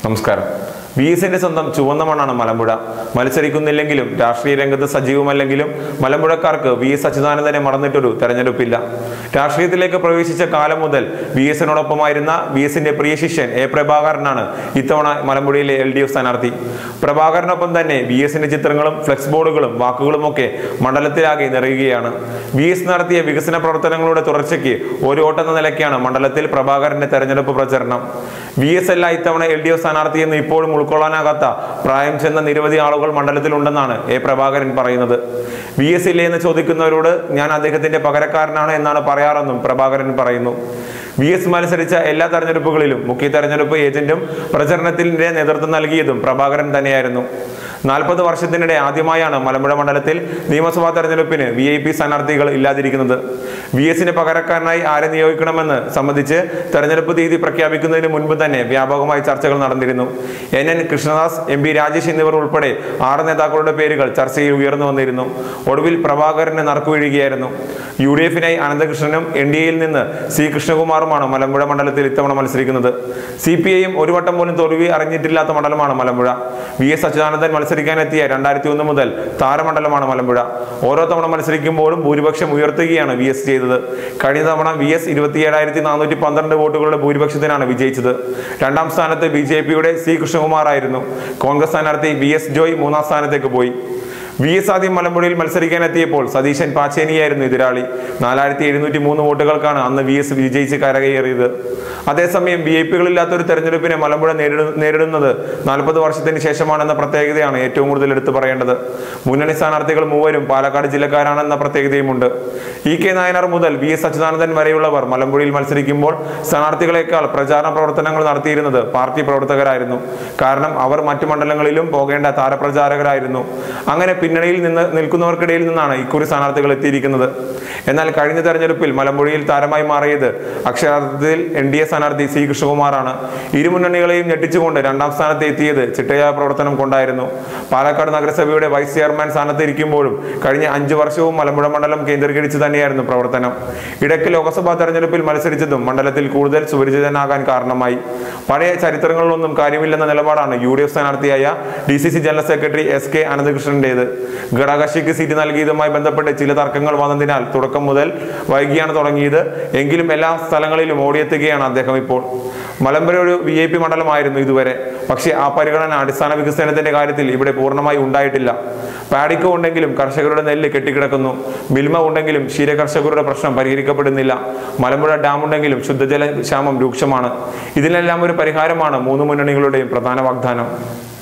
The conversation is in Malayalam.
നമസ്കാരം വി എസിന്റെ സ്വന്തം ചുവന്ന മണ്ണാണ് മലമ്പുഴ മത്സരിക്കുന്നില്ലെങ്കിലും രാഷ്ട്രീയ രംഗത്ത് സജീവമല്ലെങ്കിലും മലമ്പുഴക്കാർക്ക് വി എസ് അച്യുതാനന്ദനെ മറന്നിട്ടൊരു തെരഞ്ഞെടുപ്പില്ല രാഷ്ട്രീയത്തിലേക്ക് പ്രവേശിച്ച കാലം മുതൽ വി എസിനോടൊപ്പമായിരുന്ന വി എസിന്റെ പ്രിയ ശിഷ്യൻ എ പ്രഭാകരനാണ് ഇത്തവണ മലമ്പുഴയിലെ എൽ ഡി എഫ് സ്ഥാനാർത്ഥി പ്രഭാകരനൊപ്പം തന്നെ വി എസിന്റെ ചിത്രങ്ങളും ഫ്ലെക്സ് ബോർഡുകളും വാക്കുകളുമൊക്കെ മണ്ഡലത്തിലാകെ നിറയുകയാണ് വി എസ് നടത്തിയ വികസന പ്രവർത്തനങ്ങളുടെ തുടർച്ചയ്ക്ക് ഒരു ഓട്ടെന്ന നിലയ്ക്കാണ് മണ്ഡലത്തിൽ പ്രഭാകരന്റെ തെരഞ്ഞെടുപ്പ് പ്രചരണം വി എസ് അല്ല ഇത്തവണ എൽ ഡി എഫ് സ്ഥാനാർത്ഥി എന്ന് ഇപ്പോഴും ഉൾക്കൊള്ളാനാകാത്ത പ്രായം ചെന്ന നിരവധി ആളുകൾ മണ്ഡലത്തിലുണ്ടെന്നാണ് എ പ്രഭാകരൻ പറയുന്നത് വി എസ് ഇല്ലേ എന്ന് ചോദിക്കുന്നവരോട് ഞാൻ അദ്ദേഹത്തിന്റെ പകരക്കാരനാണ് എന്നാണ് പറയാറെന്നും പ്രഭാകരൻ പറയുന്നു വി എസ് മത്സരിച്ച എല്ലാ തെരഞ്ഞെടുപ്പുകളിലും മുഖ്യ തെരഞ്ഞെടുപ്പ് ഏജന്റും പ്രചരണത്തിന്റെ നേതൃത്വം നൽകിയതും പ്രഭാകരൻ തന്നെയായിരുന്നു നാൽപ്പത് വർഷത്തിനിടെ ആദ്യമായാണ് മലമ്പുഴ മണ്ഡലത്തിൽ നിയമസഭാ തെരഞ്ഞെടുപ്പിന് വി ഐ പി സ്ഥാനാർത്ഥികൾ ഇല്ലാതിരിക്കുന്നത് വി എസിന് പകരക്കാരനായി ആരെ നിയോഗിക്കണമെന്ന് സംബന്ധിച്ച് തെരഞ്ഞെടുപ്പ് തീയതി പ്രഖ്യാപിക്കുന്നതിന് മുൻപ് തന്നെ വ്യാപകമായി ചർച്ചകൾ നടന്നിരുന്നു N N Krishnadas M P Rajesh എന്നിവർ ഉൾപ്പെടെ ആറ് നേതാക്കളുടെ പേരുകൾ ചർച്ചയിൽ ഉയർന്നു വന്നിരുന്നു ഒടുവിൽ പ്രഭാകരന് നറുക്കുവീഴുകയായിരുന്നു യു ഡി എഫിനായി അനന്തകൃഷ്ണനും എൻ ഡി എയിൽ നിന്ന് സി കൃഷ്ണകുമാറുമാണ് മലമ്പുഴ മണ്ഡലത്തിൽ ഇത്തവണ മത്സരിക്കുന്നത് സി പി ഐയും ഒരു വട്ടം പോലും തോൽവി അറിഞ്ഞിട്ടില്ലാത്ത മണ്ഡലമാണ് മലമ്പുഴ വി എസ് അച്യുതാനന്ദൻ മത്സരിക്കാനെത്തിയ രണ്ടായിരത്തി ഒന്ന് മുതൽ താരമണ്ഡലമാണ് മലമ്പുഴ ഓരോ തവണ മത്സരിക്കുമ്പോഴും ഭൂരിപക്ഷം ഉയർത്തുകയാണ് വി എസ് ചെയ്തത് കഴിഞ്ഞ തവണ വി എസ് ഇരുപത്തി ഏഴായിരത്തി നാനൂറ്റി പന്ത്രണ്ട് വോട്ടുകളുടെ ഭൂരിപക്ഷത്തിനാണ് വിജയിച്ചത് രണ്ടാം സ്ഥാനത്ത് ബി ജെ പിയുടെ സി കൃഷ്ണകുമാർ ആയിരുന്നു കോൺഗ്രസ് സ്ഥാനാർത്ഥി വി എസ് ജോയ് മൂന്നാം സ്ഥാനത്തേക്ക് പോയി വി എസ് ആദ്യം മലമ്പുഴയിൽ മത്സരിക്കാൻ എത്തിയപ്പോൾ സതീശൻ പാച്ചേനിയായിരുന്നു എതിരാളി നാലായിരത്തി എഴുന്നൂറ്റി മൂന്ന് വോട്ടുകൾക്കാണ് അന്ന് വി എസ് വിജയിച്ച് കരകയറിയത് അതേസമയം വി ഐ പികളില്ലാത്ത ഒരു തെരഞ്ഞെടുപ്പിനെ മലമ്പുഴ നേരിടു നേരിടുന്നത് നാൽപ്പത് വർഷത്തിന് ശേഷമാണെന്ന പ്രത്യേകതയാണ് ഏറ്റവും കൂടുതൽ എടുത്തു പറയേണ്ടത് മുന്നണി സ്ഥാനാർത്ഥികൾ മൂവരും പാലക്കാട് ജില്ലക്കാരാണെന്ന പ്രത്യേകതയുമുണ്ട് ഇ കെ നായനാർ മുതൽ വി എസ് അച്യുതാനന്ദൻ വരെയുള്ളവർ മലമ്പുഴയിൽ മത്സരിക്കുമ്പോൾ സ്ഥാനാർത്ഥികളെക്കാൾ പ്രചാരണ പ്രവർത്തനങ്ങൾ നടത്തിയിരുന്നത് പാർട്ടി പ്രവർത്തകരായിരുന്നു കാരണം അവർ മറ്റു മണ്ഡലങ്ങളിലും പോകേണ്ട താരപ്രചാരകരായിരുന്നു അങ്ങനെ പിന്നണിയിൽ നിന്ന് നിൽക്കുന്നവർക്കിടയിൽ നിന്നാണ് ഇക്കുറി സ്ഥാനാർത്ഥികൾ എത്തിയിരിക്കുന്നത് എന്നാൽ കഴിഞ്ഞ തെരഞ്ഞെടുപ്പിൽ മലമ്പുഴയിൽ താരമായി മാറിയത് അക്ഷരാർത്ഥത്തിൽ എൻ ഡി എ സ്ഥാനാർത്ഥി സി കൃഷ്ണകുമാറാണ് ഇരു മുന്നണികളെയും ഞെട്ടിച്ചുകൊണ്ട് രണ്ടാം സ്ഥാനത്ത് എത്തിയത് ചിട്ടയായ പ്രവർത്തനം കൊണ്ടായിരുന്നു പാലക്കാട് നഗരസഭയുടെ വൈസ് ചെയർമാൻ സ്ഥാനത്ത് ഇരിക്കുമ്പോഴും കഴിഞ്ഞ അഞ്ചു വർഷവും മലമ്പുഴ മണ്ഡലം കേന്ദ്രീകരിച്ച് തന്നെയായിരുന്നു പ്രവർത്തനം ഇടയ്ക്ക് ലോക്സഭാ തെരഞ്ഞെടുപ്പിൽ മത്സരിച്ചതും മണ്ഡലത്തിൽ കൂടുതൽ സുപരിചിതനാകാൻ കാരണമായി പഴയ ചരിത്രങ്ങളിലൊന്നും കാര്യമില്ലെന്ന നിലപാടാണ് യു ഡി എഫ് സ്ഥാനാർത്ഥിയായ D C C general secretary S K അനന്തകൃഷ്ണന്റേത് ഘടകകക്ഷിക്ക് സീറ്റ് നൽകിയതുമായി ബന്ധപ്പെട്ട് ചില തർക്കങ്ങൾ വന്നതിനാൽ തുടക്കം മുതൽ വൈകിയാണ് തുടങ്ങിയത് എങ്കിലും എല്ലാ സ്ഥലങ്ങളിലും ഓടിയെത്തുകയാണ് അദ്ദേഹം ഇപ്പോൾ മലമ്പുഴ ഒരു വി ഐ പി മണ്ഡലമായിരുന്നു ഇതുവരെ പക്ഷേ ആ പരിഗണന അടിസ്ഥാന വികസനത്തിന്റെ കാര്യത്തിൽ ഇവിടെ പൂർണ്ണമായി ഉണ്ടായിട്ടില്ല പാഡിക്കോ ഉണ്ടെങ്കിലും കർഷകരുടെ നെല്ല് കെട്ടിക്കിടക്കുന്നു മിൽമ ഉണ്ടെങ്കിലും ക്ഷീര കർഷകരുടെ പ്രശ്നം പരിഹരിക്കപ്പെടുന്നില്ല മലമ്പുഴ ഡാം ഉണ്ടെങ്കിലും ശുദ്ധജല ക്ഷാമം രൂക്ഷമാണ് ഇതിനെല്ലാം ഒരു പരിഹാരമാണ് മൂന്ന് മുന്നണികളുടെയും പ്രധാന വാഗ്ദാനം